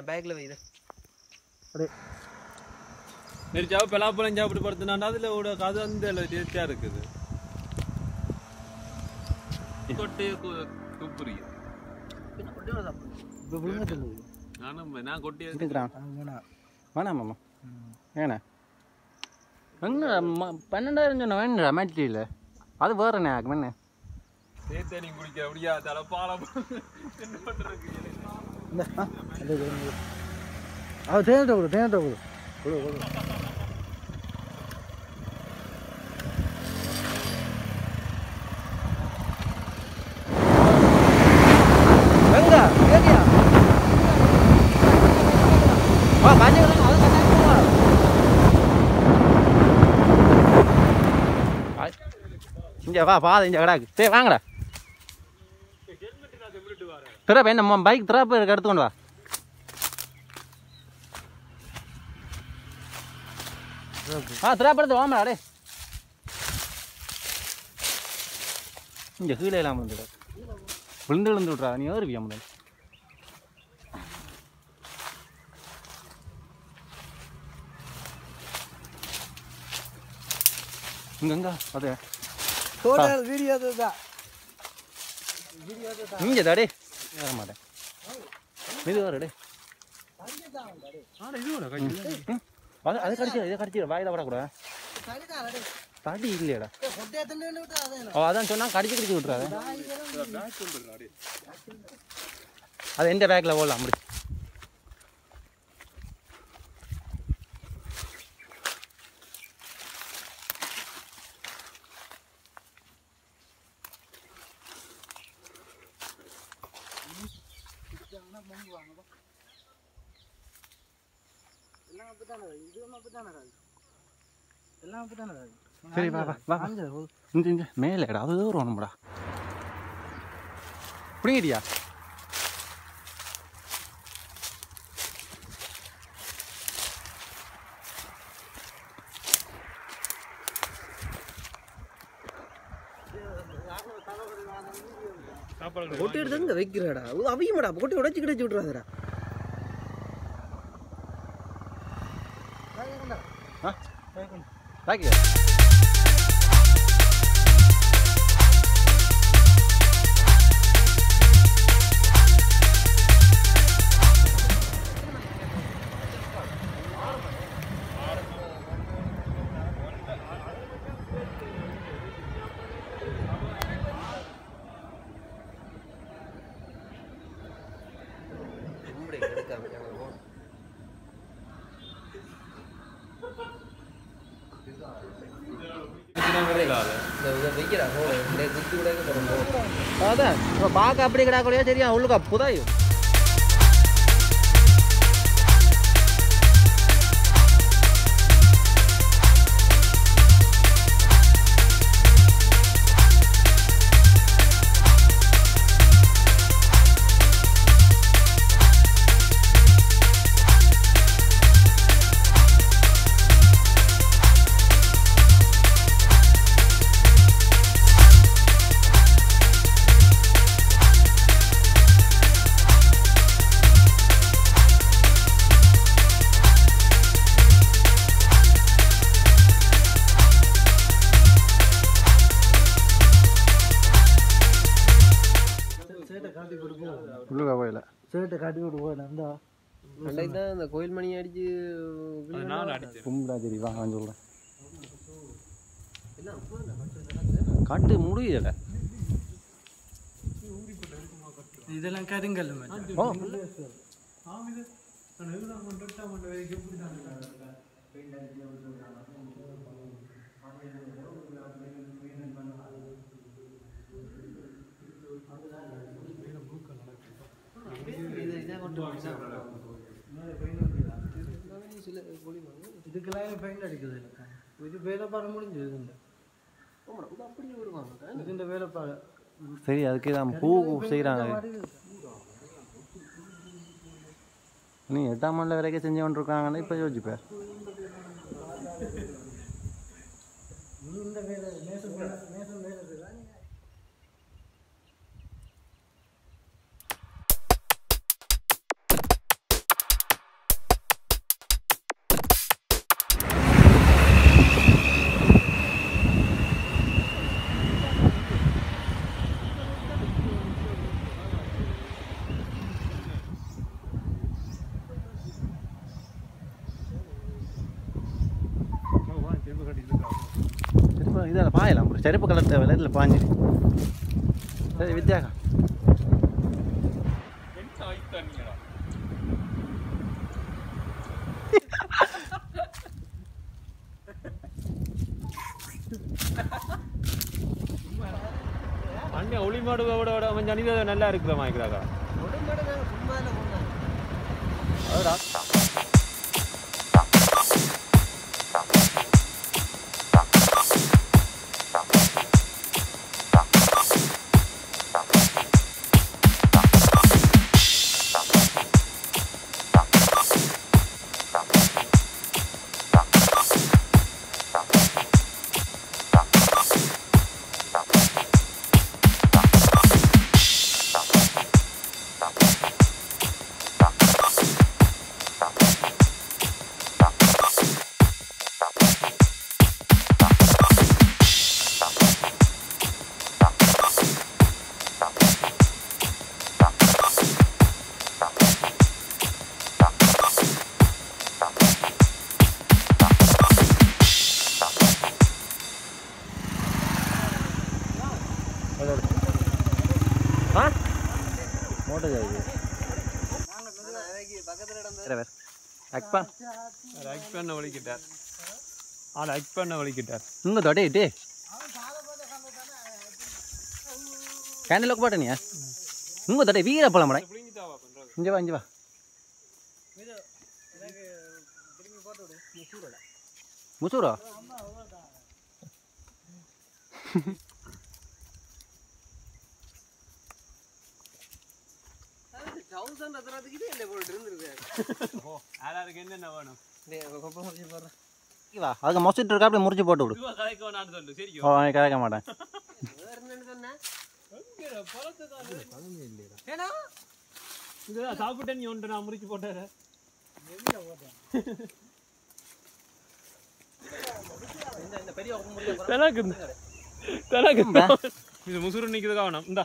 பேக்கில் வைது அப்படியே நெரிச்சாவ பலாப்பழம் சாப்பிட்டு படுத்துனா அதுல ஒரு அது அந்த டேஸ்டா இருக்குது கொட்டையை குப்புரியும் இப்போ விழுங்க சொல்லுது நானும் நான் கொட்டையை இருக்கிறான் வேணாம் வேணாம் மாமா ஏண்ணே எங்க ம- பன்னெண்டாயிரம் சொன்ன வேணுடா மேட்ரியில் அது வேறு எனக்கு என்ன சேர்த்தே நீ குடிக்க அப்படியா தலை பாலம் என்ன பண்றதுக்கு இந்த ஆ அது வேணும். அது தேனத்தை கொடு தேனத்தை கொடு கொடு கொடு எங்க ஏரியா வா காஞ்சி அது இங்கே வா பாதை இங்கே கடாக்கு சரி வாங்கடா திறப்ப என்ன பைக் திறப்பு இருக்கு எடுத்துக்கொண்டு வா ஆ திறப்பு எடுத்து வாங்கடா டே இங்கே கீழே இல்லாமல் வந்துடு விழுந்து விழுந்து விட்றா நீ ஏறுவியா முதல் இங்க எங்க அது டோட்டல் வீடியோ தான் இங்கே தாடே ஏற மாட்டேன் இது வர டே ம். அது அது கடிச்சு இதை கடிச்சு வாயில விடக்கூடாது தடி இல்லையாடா ஓ அதான் சொன்னா கடிச்சு கடிச்சு விட்றாரு அது எந்த பேக்கில் போடலாம் அப்படி எல்லாம் அப்படித்தானே சரி வா வா வா இந்த இந்த மேலேடா அது ஒரு ஒன்றுடா பிடிங்கிட்டியா கொட்டி எடுத்து இங்கே வைக்கிறடா அவியுமாடா கொட்டி உடச்சி கிடச்சி விட்றாதடா பாக்கியா வைக்கிறா குத்தி விட போகிறோம் அதான் இப்போ பார்க்க அப்படி கிடாக்கூடியா சரியா உள்ளுக்கா புதாயும் சேட்டை காட்டி கொடுப்போம் உள்ளுக்கா போயில சேட்டை காட்டி கொடுப்போம் நந்தா அன்னைக்கு தான் இந்த கோயில் மணி அடிச்சு நான் அடிச்சேன் கும்பிடா சரி வா நான் சொல்கிறேன் காட்டு முடியல இதெல்லாம் கருங்கல் மச்சான் ஓ இதுக்கெல்லாம் பெயிண்ட் அடிக்குது இல்லை இது வேலைப்பாடு முடிஞ்சது இந்த இது இந்த வேலைப்பாடு சரி அதுக்கு தான் பூ செய்கிறாங்க நீ எட்டாம் மண்டல வரைக்கும் செஞ்சு கொண்டிருக்காங்கன்னு இப்போ யோசிப்பேன் இந்த வேலை நேசம் வேலை நேசம் வேலை செய்யலாம் ரொம்ப இதில் பாயலாம் ஒரு செருப்பு கலர் தேவையில்ல இதில் பாஞ்சு சரி வித்யாக்கா அண்ணன் ஒளி மாடு விட விட கொஞ்சம் அனிதா நல்லா இருக்கிற மாய்க்கிறாக்கா ஆ மோட்டோ ஜாதி டிரைவர் அக்பா ரைட் பண்ண வலிக்கிட்டார் ஆள் ரைட் பண்ண வலிக்கிட்டார் இங்கே தொட்டே இட்டே கேண்டில் லோக் பாட்டனியா இங்கே தொட்டே வீர பழம் மடை இங்கே வா இங்கே வா முசூரா தௌசண்ட் அத்தனத்துக்கு இது என்ன போட்டு இருந்திருக்கு யாராருக்கு என்னென்ன வேணும் இங்க வா அதுக்கு மொசிட்டு இருக்கா அப்படியே முறிச்சு போட்டு விடு இதுவா கதைக்க வேணான்னு சொல்லு சரி ஓ அவன் கதைக்க மாட்டேன் வேற என்னன்னு சொன்ன இதுதான் சாப்பிட்டேன் நீ ஒன்று நான் முறிச்சு போட்டாரு தனக்கு தனக்கு இது முசுறு நிற்குது கவனம் இந்தா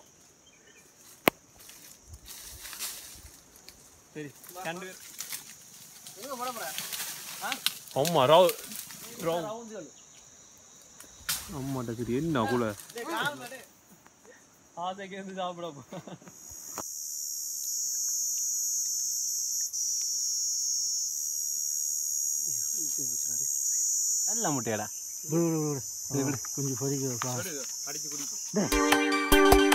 சரி கண்டு ஆமா ராவ் ராவ் ஆமாடா சரி என்ன கூட ஆசைக்கு இருந்து சாப்பிட போ. நல்ல முட்டையடா கொஞ்சம் பொதிக்க அடிச்சு குடிப்போம்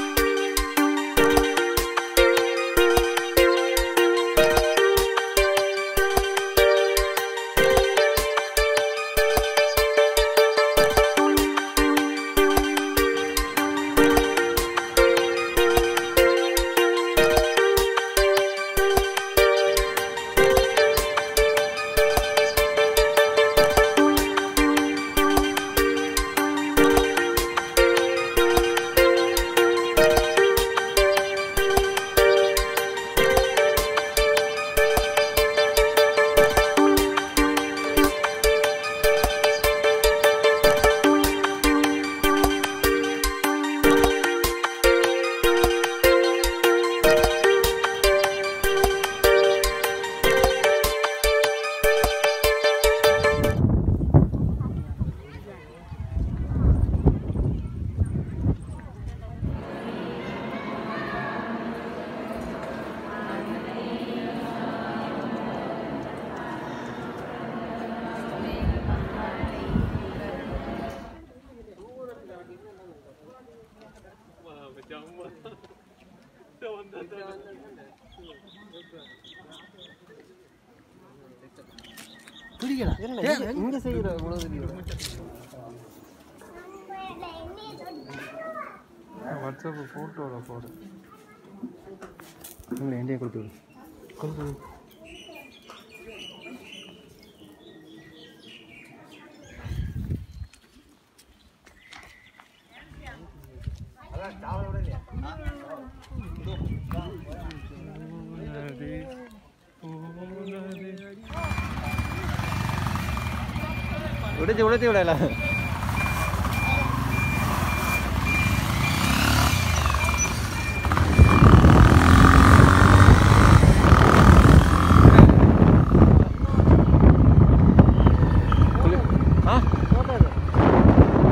இங்க செய்யற உணவு வாட்ஸ்அப் ஃபோட்டோவில் போடு உங்களை என்கிட்ட கொடுத்து விடு உடைச்சு உடைச்சு விடல ஆ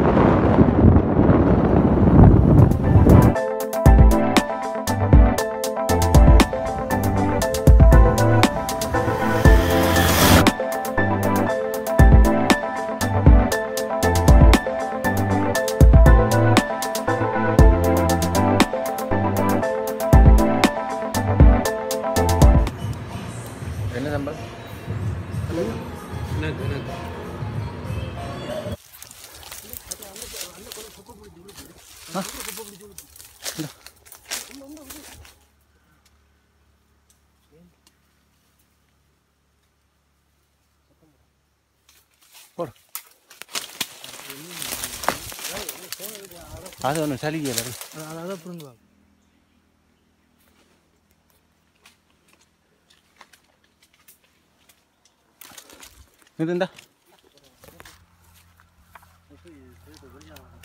போடு அது ஒன்றும் சலிக்கல அதான் புரிஞ்சுவா இது இந்தா